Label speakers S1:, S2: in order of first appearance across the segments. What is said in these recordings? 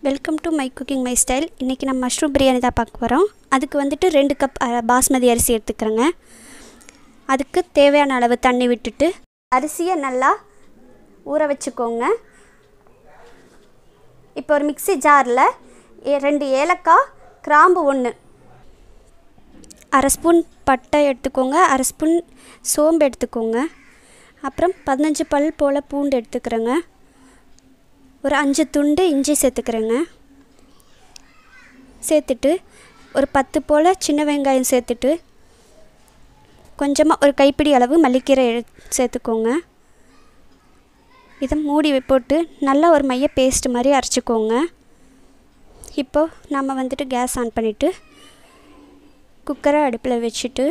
S1: welcome to my cooking my style இன்றைக்கி நம்ம mushroom biryani தான் பார்க்க போகிறோம் அதுக்கு வந்துட்டு ரெண்டு கப் அஹ், பாஸ்மதி அரிசி எடுத்துக்கிறேங்க அதுக்கு தேவையான அளவு தண்ணி விட்டுட்டு அரிசியை நல்லா ஊற வச்சுக்கோங்க இப்போ ஒரு மிக்ஸி ஜாரில் ரெண்டு ஏலக்காய் கிராம்பு ஒன்று அரை ஸ்பூன் பட்டை எடுத்துக்கோங்க அரை ஸ்பூன் சோம்பு எடுத்துக்கோங்க அப்புறம் பதினஞ்சு பல் போல் பூண்டு எடுத்துக்கிறேங்க ஒரு அஞ்சு துண்டு இஞ்சி சேர்த்துக்கிறேங்க சேர்த்துட்டு ஒரு பத்து போல் சின்ன வெங்காயம் சேர்த்துட்டு கொஞ்சமாக ஒரு கைப்பிடி அளவு மல்லிக்கீரை எடு சேர்த்துக்கோங்க இதை மூடி போட்டு நல்லா ஒரு மைய பேஸ்ட் மாதிரி அரைச்சிக்கோங்க இப்போ நம்ம வந்துட்டு கேஸ் ஆன் பண்ணிவிட்டு குக்கரை அடுப்பில் வச்சுட்டு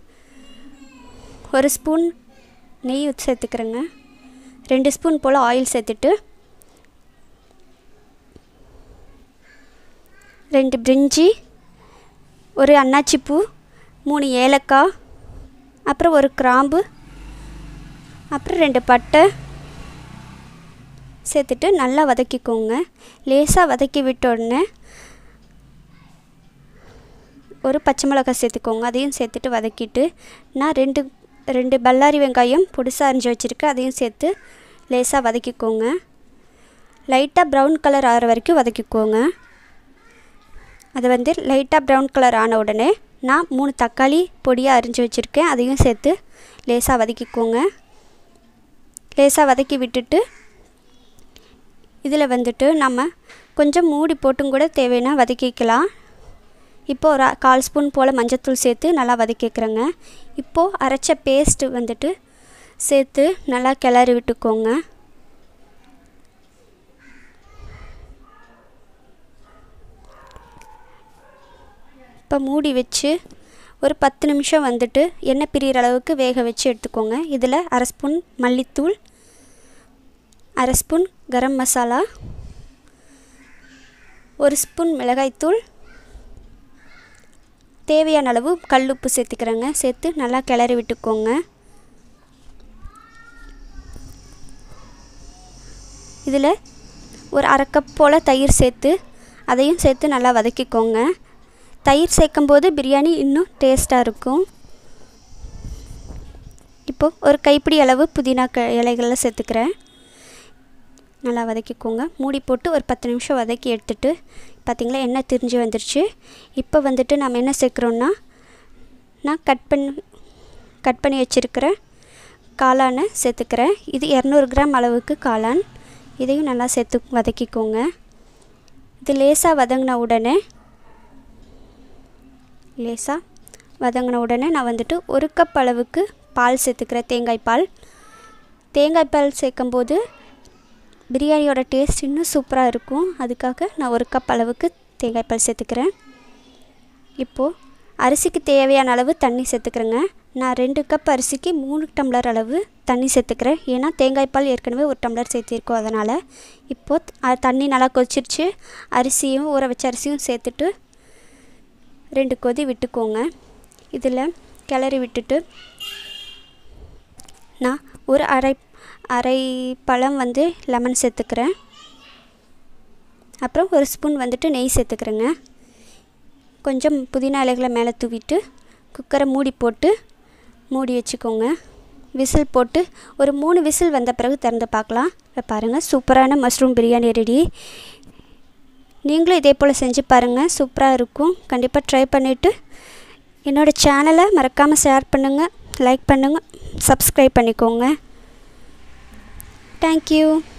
S1: ஒரு ஸ்பூன் நெய் ஊத்தி சேர்த்துக்கிறேங்க ரெண்டு ஸ்பூன் போல் ஆயில் சேர்த்துட்டு ரெண்டு பிரிஞ்சி ஒரு அன்னாச்சி பூ மூணு ஏலக்காய் அப்புறம் ஒரு கிராம்பு அப்புறம் ரெண்டு பட்டை சேர்த்துட்டு நல்லா வதக்கிக்கோங்க லேசாக வதக்கி விட்ட உடனே ஒரு பச்சை மிளகாய் சேர்த்துக்கோங்க அதையும் சேர்த்துட்டு வதக்கிட்டு நான் ரெண்டு ரெண்டு பல்லாரி வெங்காயம் பொடிசாக அரிஞ்சு வச்சுருக்கேன் அதையும் சேர்த்து லேசாக வதக்கிக்கோங்க லைட்டாக ப்ரௌன் கலர் ஆகிற வரைக்கும் வதக்கிக்கோங்க அது வந்து லைட்டாக ப்ரௌன் கலர் ஆன உடனே நான் மூணு தக்காளி பொடியாக அரிஞ்சு வச்சுருக்கேன் அதையும் சேர்த்து லேசாக வதக்கிக்கோங்க லேசாக வதக்கி விட்டுட்டு இதில் வந்துட்டு நம்ம கொஞ்சம் மூடி போட்டும் கூட தேவைன்னா வதக்கிக்கலாம் இப்போ ஒரு அ- கால் ஸ்பூன் போல் மஞ்சத்தூள் சேர்த்து நல்லா வதக்கிக்கிறேங்க இப்போது அரைச்ச பேஸ்ட்டு வந்துட்டு சேர்த்து நல்லா கிளறி விட்டுக்கோங்க இப்போ மூடி வச்சு ஒரு பத்து நிமிஷம் வந்துட்டு எண்ணெய் பிரியிற அளவுக்கு வேக வச்சு எடுத்துக்கோங்க இதில் அரை ஸ்பூன் மல்லித்தூள் அரை ஸ்பூன் கரம் மசாலா ஒரு ஸ்பூன் மிளகாய்த்தூள் தேவையான அளவு கல்லுப்பு சேர்த்துக்கிறேங்க சேர்த்து நல்லா கிளறி விட்டுக்கோங்க இதில் ஒரு அரை கப் போல் தயிர் சேர்த்து அதையும் சேர்த்து நல்லா வதக்கிக்கோங்க தயிர் சேர்க்கும்போது பிரியாணி இன்னும் டேஸ்ட்டாக இருக்கும் இப்போது ஒரு கைப்பிடி அளவு புதினா க இலைகளில் சேர்த்துக்கிறேன் நல்லா வதக்கிக்கோங்க மூடி போட்டு ஒரு பத்து நிமிஷம் வதக்கி எடுத்துட்டு பார்த்திங்களா எண்ணெய் திரிஞ்சு வந்துருச்சு இப்போ வந்துட்டு நம்ம என்ன சேர்க்குறோன்னா நான் கட் பண்ணி கட் பண்ணி வச்சுருக்கிற காளானை சேர்த்துக்கிறேன் இது இரநூறு கிராம் அளவுக்கு காளான் இதையும் நல்லா சேர்த்து வதக்கிக்கோங்க இது லேசாக வதங்கின உடனே லேசாக வதங்கின உடனே நான் வந்துட்டு ஒரு கப் அளவுக்கு பால் சேர்த்துக்கிறேன் தேங்காய் பால் தேங்காய் பால் சேர்க்கும்போது பிரியாணியோட டேஸ்ட் இன்னும் சூப்பராக இருக்கும் அதுக்காக நான் ஒரு கப் அளவுக்கு தேங்காய் பால் சேர்த்துக்கிறேன் இப்போது அரிசிக்கு தேவையான அளவு தண்ணி சேர்த்துக்கிறேங்க நான் ரெண்டு கப் அரிசிக்கு மூணு டம்ளர் அளவு தண்ணி சேர்த்துக்கிறேன் ஏன்னா தேங்காய் பால் ஏற்கனவே ஒரு டம்ளர் சேர்த்திருக்கோம் அதனால் இப்போது அ- தண்ணி நல்லா கொதிச்சிருச்சு அரிசியும் ஊற வச்ச அரிசியும் சேர்த்துட்டு ரெண்டு கொதி விட்டுக்கோங்க இதில் கிளறி விட்டுட்டு நான் ஒரு அரை அரை பழம் வந்து லெமன் சேர்த்துக்கிறேன் அப்புறம் ஒரு ஸ்பூன் வந்துட்டு நெய் சேர்த்துக்கிறேங்க கொஞ்சம் புதினா இலைகளை மேலே தூவிட்டு குக்கரை மூடி போட்டு மூடி வச்சுக்கோங்க விசில் போட்டு ஒரு மூணு விசில் வந்த பிறகு திறந்து பார்க்கலாம் இப்போ பாருங்கள் சூப்பரான மஷ்ரூம் பிரியாணி ரெடி நீங்களும் இதே போல் செஞ்சு பாருங்கள் சூப்பராக இருக்கும் கண்டிப்பாக ட்ரை பண்ணிவிட்டு என்னோடய சேனலை மறக்காமல் ஷேர் பண்ணுங்கள் லைக் பண்ணுங்கள் சப்ஸ்கிரைப் பண்ணிக்கோங்க தேங்க்யூ